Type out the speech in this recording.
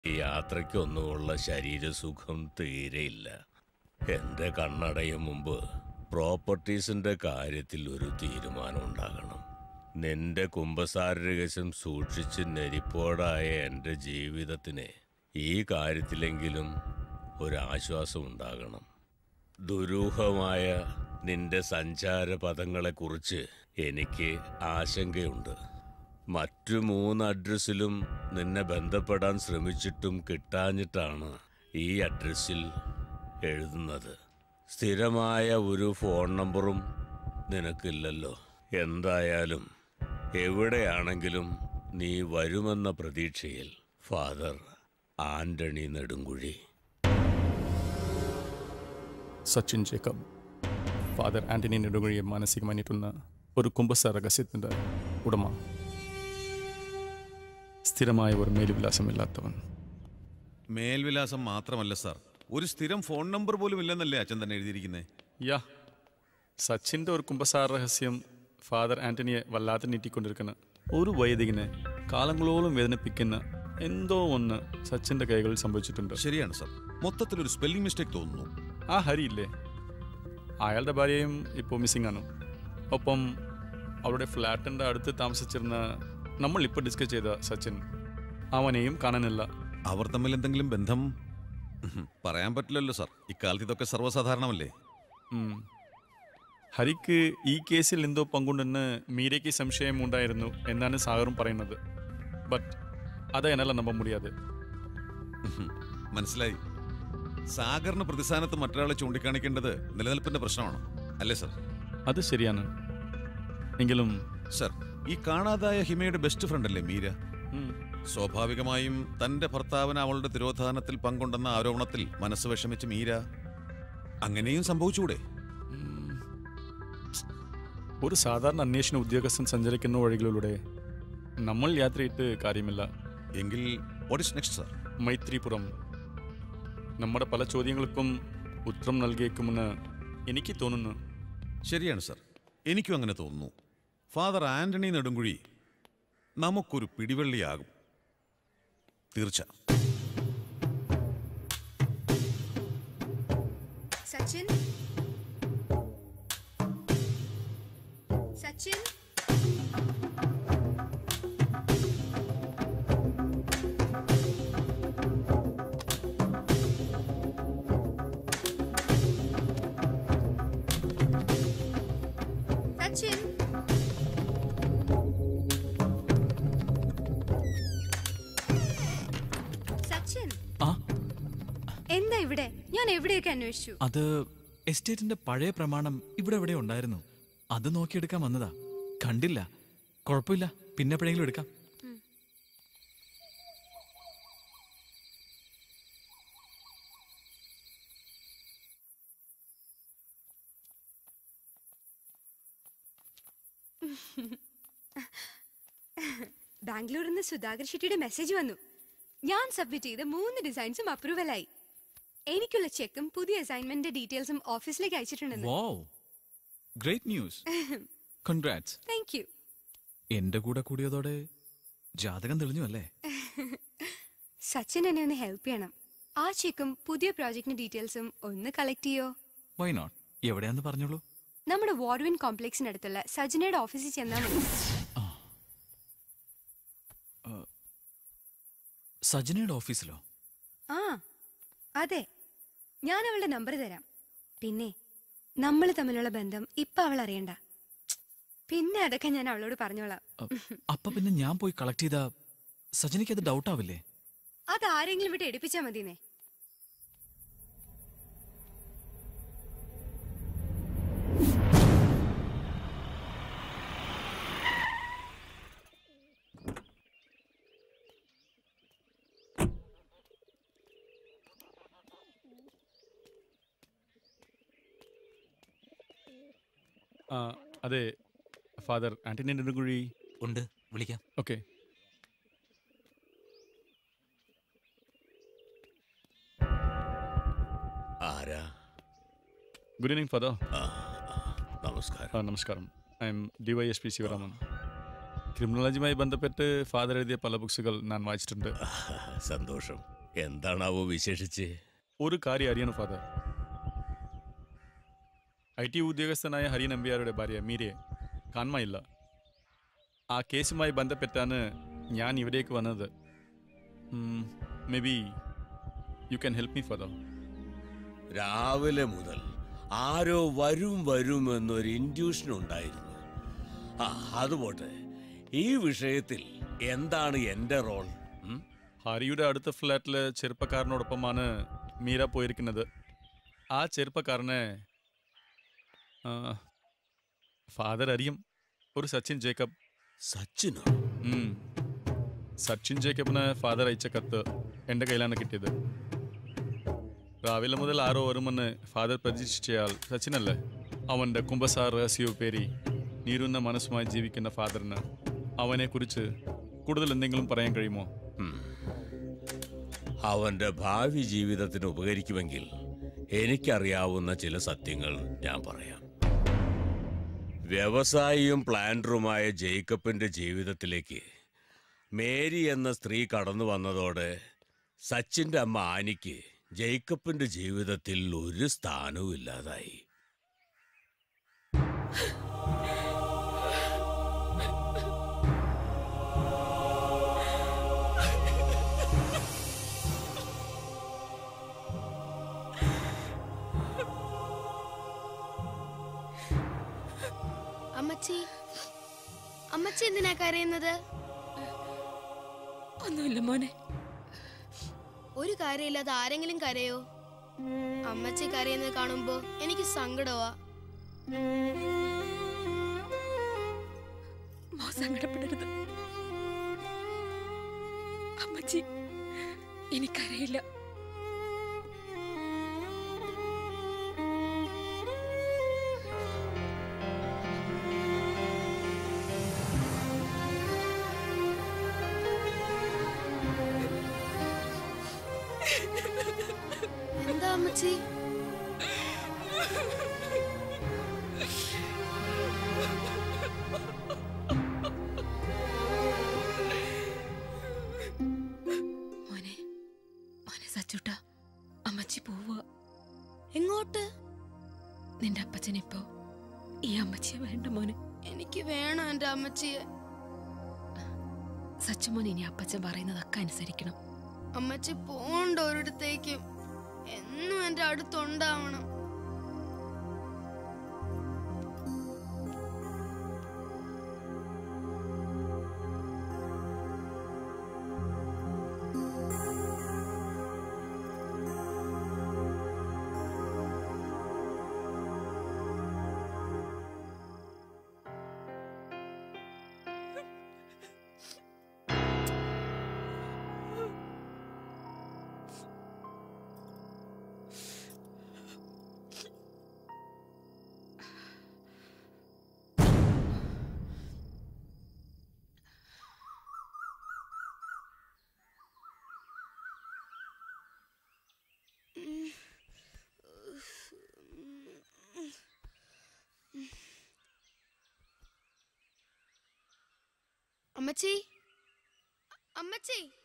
ഈ യാത്രയ്ക്കൊന്നുമുള്ള ശരീരസുഖം തീരെയില്ല എന്റെ കണ്ണടയും മുമ്പ് പ്രോപ്പർട്ടീസിന്റെ കാര്യത്തിൽ ഒരു തീരുമാനം ഉണ്ടാകണം നിന്റെ കുംഭസാര രഹസ്യം സൂക്ഷിച്ച് നെരിപ്പോടായ എന്റെ ജീവിതത്തിന് ഈ കാര്യത്തിലെങ്കിലും ഒരാശ്വാസം ഉണ്ടാകണം ദുരൂഹമായ നിന്റെ സഞ്ചാര പദങ്ങളെക്കുറിച്ച് എനിക്ക് ആശങ്കയുണ്ട് മറ്റു മൂന്ന് അഡ്രസ്സിലും നിന്നെ ബന്ധപ്പെടാൻ ശ്രമിച്ചിട്ടും കിട്ടാഞ്ഞിട്ടാണ് ഈ അഡ്രസ്സിൽ എഴുതുന്നത് സ്ഥിരമായ ഒരു ഫോൺ നമ്പറും നിനക്കില്ലല്ലോ എന്തായാലും എവിടെയാണെങ്കിലും നീ വരുമെന്ന പ്രതീക്ഷയിൽ father Antony Nedunkuzhi Sachin Jacob father Antony നെടുകുഴിയെ മാനസികമായി നീട്ടുന്ന ഒരു കുംഭസാര രഹസ്യത്തിൻ്റെ ഉടമ സ്ഥിരമായ ഒരു മേലുവിലാസമില്ലാത്തവൻ മേൽവിലാസം മാത്രമല്ല സാർ ഒരു സ്ഥിരം ഫോൺ നമ്പർ പോലും ഇല്ലെന്നല്ലേ അച്ഛൻ തന്നെ എഴുതിയിരിക്കുന്നത് യാ സച്ചിൻ്റെ ഒരു കുംഭസാര രഹസ്യം ഫാദർ ആന്റണിയെ വല്ലാതെ നീട്ടിക്കൊണ്ടിരിക്കുന്ന ഒരു വൈദികനെ കാലങ്ങളോളം വേദനിപ്പിക്കുന്ന എന്തോ ഒന്ന് സച്ചിൻ്റെ കൈകളിൽ സംഭവിച്ചിട്ടുണ്ട് ശരിയാണ് സാർ മൊത്തത്തിൽ ഒരു സ്പെല്ലിംഗ് മിസ്റ്റേക്ക് തോന്നുന്നു ആ ഹരിയില്ലേ അയാളുടെ ഭാര്യയും ഇപ്പോൾ മിസ്സിംഗ് ആണ് ഒപ്പം അവരുടെ ഫ്ലാറ്റിൻ്റെ അടുത്ത് താമസിച്ചിരുന്ന നമ്മൾ ഇപ്പോൾ ഡിസ്കസ് ചെയ്ത സച്ചിൻ അവനെയും കാണാനില്ല അവർ തമ്മിൽ എന്തെങ്കിലും ബന്ധം ഉഹും, പറയാൻ പറ്റില്ലല്ലോ സാർ ഇക്കാലത്ത് ഇതൊക്കെ സർവ്വസാധാരണമല്ലേ ഉം. ഹരിക്ക് ഈ കേസിൽ എന്തോ പങ്കുണ്ടെന്ന് മീരയ്ക്ക് സംശയം ഉണ്ടായിരുന്നു എന്നാണ് സാഗറും പറയുന്നത് ബട്ട് അത് എന്നെല്ലാം നമ്പാൻ മുടിയാതെ ഉഹും, മനസ്സിലായി സാഗറിന് പ്രതിസ്ഥാനത്ത് മറ്റൊരാളെ ചൂണ്ടിക്കാണിക്കേണ്ടത് നിലനിൽപ്പിന്റെ പ്രശ്നമാണ് അല്ലേ സാർ അത് ശരിയാണ് എങ്കിലും സർ ഈ കാണാതായ ഹിമയുടെ ബെസ്റ്റ് ഫ്രണ്ട് അല്ലേ മീര ഉം, സ്വാഭാവികമായും തന്റെ ഭർത്താവിന് അവളുടെ തിരോധാനത്തിൽ പങ്കുണ്ടെന്ന ആരോപണത്തിൽ മനസ്സ് വിഷമിച്ച് മീര അങ്ങനെയും സംഭവിച്ചുകൂടെ ഒരു സാധാരണ അന്വേഷണ ഉദ്യോഗസ്ഥൻ സഞ്ചരിക്കുന്ന വഴികളിലൂടെ നമ്മൾ യാത്രയിട്ട് കാര്യമില്ല എങ്കിൽ what is next sir Maithripuram നമ്മുടെ പല ചോദ്യങ്ങൾക്കും ഉത്തരം നൽകിയേക്കുമെന്ന് എനിക്ക് തോന്നുന്നു ശരിയാണ് സർ എനിക്കും അങ്ങനെ തോന്നുന്നു ഫാദർ ആന്റണി നെടുങ്കുഴി നമുക്കൊരു പിടിവള്ളിയാകും തീർച്ച സച്ചിൻ സച്ചിൻ സച്ചിൻ സച്ചിൻ ആ എന്താ ഇവിടെ ഞാൻ എവിടെയൊക്കെ അന്വേഷിച്ചു അത് എസ്റ്റേറ്റിന്റെ പഴയ പ്രമാണം ഇവിടെ എവിടെ ഉണ്ടായിരുന്നു അത് നോക്കിയെടുക്കാൻ വന്നതാ കണ്ടില്ല കുഴപ്പമില്ല പിന്നെ എപ്പോഴെങ്കിലും എടുക്കാം ബാംഗ്ലൂരിൽ നിന്ന് സുധാകർ ഷെട്ടിയുടെ മെസ്സേജ് വന്നു ഞാൻ സബ്മിറ്റ് ചെയ്ത മൂന്ന് ഡിസൈൻസും അപ്രൂവലായി എനിക്കുള്ള ചെക്കും പുതിയ അസൈൻമെന്റിന്റെ ഡീറ്റെയിൽസും ഓഫീസിലേക്ക് അയച്ചിട്ടുണ്ടെന്ന് wow great news congrats thank you എന്റെ കൂടെ കൂടിയതോടെ ജാതകം തെളിഞ്ഞു അല്ലേ സച്ചിൻ എന്നെ ഒന്ന് ഹെൽപ്പ് ചെയ്യണം ആ ചെക്കും പുതിയ പ്രോജക്റ്റിന്റെ ഡീറ്റെയിൽസും ഒന്ന് കളക്ട് ചെയ്യോ വൈ നോട്ട് എവിടെയാന്ന് പറഞ്ഞോളൂ നമ്മുടെ വാർഡ്വിൻ കോംപ്ലക്സിനടുത്തുള്ള സജിനയുടെ ഓഫീസിൽ ചെന്നാൽ മതി സജനയുടെ ഓഫീസിലോ ആ അതെ ഞാൻ അവളുടെ നമ്പർ തരാം പിന്നെ നമ്മൾ തമ്മിലുള്ള ബന്ധം ഇപ്പൊ അവൾ അറിയണ്ട പിന്നെ അതൊക്കെ ഞാൻ അവളോട് പറഞ്ഞോളാം അ, അപ്പൊ പിന്നെ ഞാൻ പോയി കളക്ട് ചെയ്ത സജനയ്ക്ക് അത് ഡൗട്ട് ആവില്ലേ അത് ആരെങ്കിലും വിട്ട് എടുപ്പിച്ചാ മതിന്നേ ആ, അതെ ഫാദർ ആന്റണി നെടുങ്കുഴി ഉണ്ട് വിളിക്കാം ഓക്കെ ആരാ ഗുഡ് ഈവനിങ് ഫാദർ ആ, ആ, നമസ്കാരം ആ നമസ്കാരം I'm D Y S P Sivaraman ക്രിമിനോളജിയുമായി ബന്ധപ്പെട്ട് ഫാദർ എഴുതിയ പല ബുക്സുകൾ ഞാൻ വായിച്ചിട്ടുണ്ട് സന്തോഷം എന്താണാവോ വിശേഷിച്ച് ഒരു കാര്യം അറിയണം ഫാദർ ഐ ടി ഉദ്യോഗസ്ഥനായ ഹരി നമ്പ്യാരുടെ ഭാര്യ മീരയെ കാണുമായില്ല ആ കേസുമായി ബന്ധപ്പെട്ടാണ് ഞാൻ ഇവിടേക്ക് വന്നത് maybe you can help me father രാവിലെ മുതൽ ആരോ വരും വരും എന്നൊരു ഇൻഡ്യൂഷൻ ഉണ്ടായിരുന്നു ആ അത് പോട്ടെ ഈ വിഷയത്തിൽ എന്താണ് എന്റെ റോൾ ഉം? ഹരിയുടെ അടുത്ത ഫ്ലാറ്റിലെ ചെറുപ്പക്കാരനോടൊപ്പമാണ് മീര പോയിരിക്കുന്നത് ആ ചെറുപ്പക്കാരനെ ആ, ഫാദർ അറിയും ഒരു സച്ചിൻ ജേക്കബ് സച്ചിനോ ഉം. സച്ചിൻ ജേക്കബിന് ഫാദർ അയച്ച കത്ത് എൻ്റെ കയ്യിലാണ് കിട്ടിയത് രാവിലെ മുതൽ ആരോ വരുമെന്ന് ഫാദർ പ്രതീക്ഷിച്ചയാൾ സച്ചിനല്ലേ അവൻ്റെ കുംഭസാർ രഹസ്യവും പേരി നീരുന്ന മനസ്സുമായി ജീവിക്കുന്ന ഫാദറിന് അവനെക്കുറിച്ച് കൂടുതൽ എന്തെങ്കിലും പറയാൻ കഴിയുമോ ഉം. അവന്റെ ഭാവി ജീവിതത്തിന് ഉപകരിക്കുമെങ്കിൽ എനിക്കറിയാവുന്ന ചില സത്യങ്ങൾ ഞാൻ പറയാം വ്യവസായിയും പ്ലാന്ററുമായ ജേക്കബിന്റെ ജീവിതത്തിലേക്ക് മേരി എന്ന സ്ത്രീ കടന്നു വന്നതോടെ സച്ചിന്റെ അമ്മ ആനിക്ക് ജേക്കബിന്റെ ജീവിതത്തിൽ ഒരു സ്ഥാനവും ഇല്ലാതായി അമ്മച്ചി അമ്മച്ചി എന്തിനാ കരയുന്നത് ഒന്നുമില്ല മോനെ ഒരു കാര്യമില്ലാതെ ആരെങ്കിലും കരയോ അമ്മച്ചി കരയുന്നത് കാണുമ്പോ എനിക്ക് സങ്കടമാ മോ സങ്കടപ്പെടരുത് അമ്മച്ചി എനിക്കറിയില്ല എന്താ അമ്മച്ചി മോനെ മോനെ സച്ചുട്ട അമ്മച്ചി പോവുക എങ്ങോട്ട് നിന്റെ അപ്പച്ചനിപ്പോ ഈ അമ്മച്ചിയെ വേണ്ട മോനെ എനിക്ക് വേണം എന്റെ അമ്മച്ചിയെ സച്ചുമോൻ ഇനി അപ്പച്ചൻ പറയുന്നതൊക്കെ അനുസരിക്കണം അമ്മച്ചി പോണ്ട ഒരിടത്തേക്കും എന്നും എന്റെ അടുത്തുണ്ടാവണം അമ്മച്ചി അമ്മച്ചി